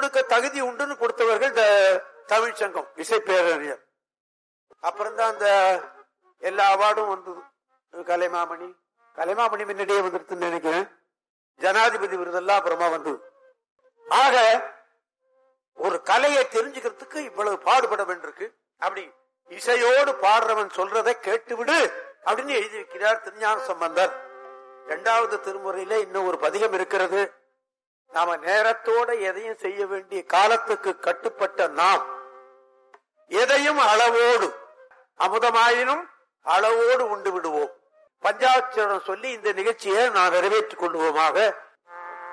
கொடுக்க தகுதி உண்டுன்னு கொடுத்தவர்கள் இந்த தமிழ் சங்கம் இசை பேரறிஞர் அப்புறம் தான் அந்த எல்லா அவார்டும் வந்தது கலைமாமணி கலைமாமணி முன்னாடியே வந்துருச்சுன்னு நினைக்கிறேன் ஜனாதிபதி விருதெல்லாம் அப்புறமா வந்தது ஆக ஒரு கலையை தெரிஞ்சுக்கிறதுக்கு இவ்வளவு பாடுபட வேண்டியிருக்கு அப்படி இசையோடு பாடுறவன் சொல்றதை கேட்டுவிடு அப்படின்னு எழுதி வைக்கிறார் திருஞான சம்பந்தர் இரண்டாவது திருமுறையில இன்னும் ஒரு பதிகம் இருக்கிறது நாம நேரத்தோட எதையும் செய்ய வேண்டிய காலத்துக்கு கட்டுப்பட்ட நாம் எதையும் அளவோடு அமுதமாயினும் அளவோடு உண்டு விடுவோம் பஞ்சாட்சரம் சொல்லி இந்த நிகழ்ச்சியை நான் நிறைவேற்றிக் கொள்வோமாக